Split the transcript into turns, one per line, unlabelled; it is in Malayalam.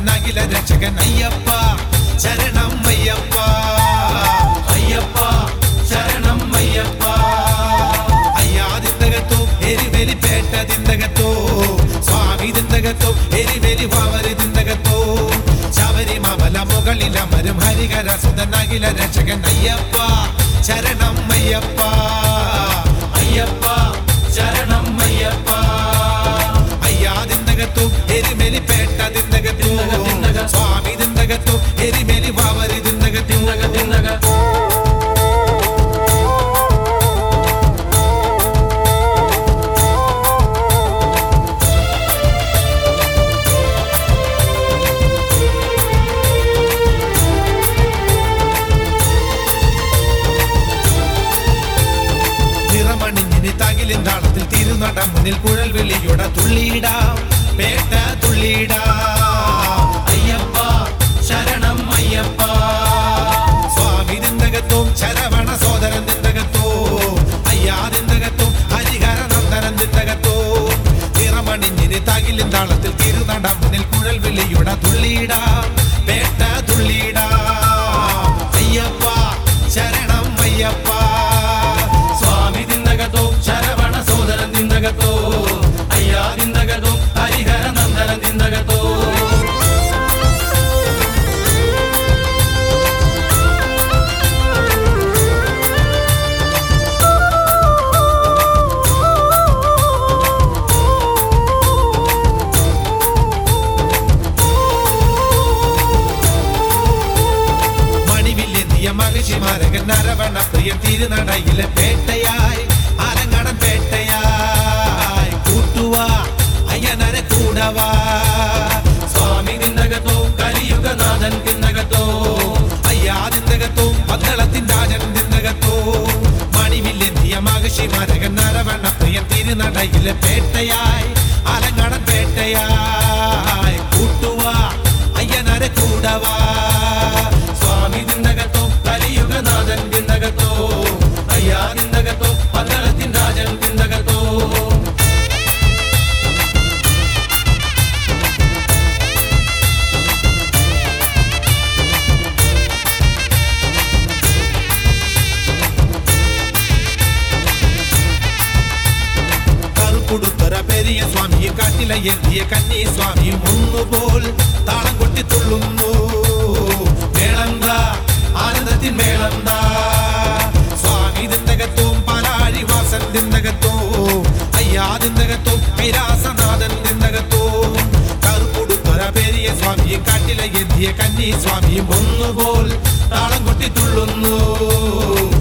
സുതൻ അഖില രക്ഷകൻ അയ്യപ്പ ശരണം അയ്യപ്പ അയ്യപ്പ ശരണം അയ്യപ്പ അയ്യാതിന്തകത്തോ എരിവെലി പേട്ടതിന്തകത്തോ സ്വാമി തിന്തകത്തോ എരിവെലി വാവരി തിന്തകത്തോ ശബരിമല മുകളിലമരും ഹരിഹര സുതൻ അഖില രക്ഷകൻ അയ്യപ്പ ശരണം അയ്യപ്പ അയ്യപ്പ ശരണം അയ്യപ്പ അയ്യാതിന്തകത്തോ എരിമെലി പേട്ടതിന്തകത്തോ സ്വാമി തിന്തകത്തോ എരിമെലി വാവരി തിന്തകത്തോ നിറമണിഞ്ഞിന് തകിലിൻ താളത്തിൽ തിരുനട മുന്നിൽ കുഴൽ വിളിയുടെ തുള്ളിയിടാം പേട്ട തുള്ളിയിടാം അയ്യപ്പ ശരണം അയ്യപ്പ സ്വാമി നിന്തകത്തും ശരവണ സോദരൻ നിന്തകത്തോ അയ്യാ നിന്തകത്തും ഹരിഹര നന്ദനൻ നിന്തകത്തോ നിറമണിഞ്ഞിന് തകിലിൻ താളത്തിൽ തിരുനട മുന്നിൽ കുഴൽ വിളിയുടെ തുള്ളിയിടാം പേട്ട തുള്ളിയിടാം അയ്യപ്പ ശരണം അയ്യപ്പ സ്വാമി തിന്തകത്തോ ശരവണ സോദരൻ തിന്തകത്തോ അയ്യാ തിന്തകത്തോ ഹരിഹര നന്ദന തിന്തകത്തോ മണിവില്ലെത്തിയ മഹിഷിമാരകൻ നരവണ പ്രിയ തിരുനടയിലെ പേട്ടയായി അരങ്ങടൻ പേട്ടയായി കൂട്ടുവ അയ്യനര കൂടവാ സ്വാമി നിന്നകത്തോ കലിയുഗനാഥൻ തിന്നകത്തോ അയ്യാ തിന്നകത്തോ പന്തളത്തിൻ രാജൻ തിന്നകത്തോ മണിവില്ലെത്തിയ മഹിഷിമാരകൻ നരവണ പ്രിയ തിരുനടയിലെ പേട്ടയായി അലങ്ങടൻ പേട്ടയായി കൂട്ടുവ അയ്യനര കൂടവാ സ്വാമി തിന്നകത്തോ കലിയുഗനാഥൻ തിന്നകത്തോ അയ്യാ തിന്നകത്തോ പന്തളത്തിൻ രാജൻ തിന്നകത്തോ കറുപ്പുടുത്തൊര പെരിയ സ്വാമിയും കാട്ടില എഴുതിയ കന്നി സ്വാമിയും ഒന്നുപോൽ താളം കൊട്ടി തുള്ളുന്നു മേളന്ത ആനന്ദത്തിൻ മേളന്ത സ്വാമി ദിന്തകത്തും പാലാഴി വാസൻ ദിന്തകത്തും അയ്യാ ദിന്തകത്തും കൈലാസനാഥൻ ദിന്തകത്തും കറുപ്പുടുത്തൊര പെരിയ സ്വാമിയും കാട്ടില എഴുതിയ കന്നി സ്വാമിയും ഒന്നുപോൽ താളം കൊട്ടി തുള്ളുന്നു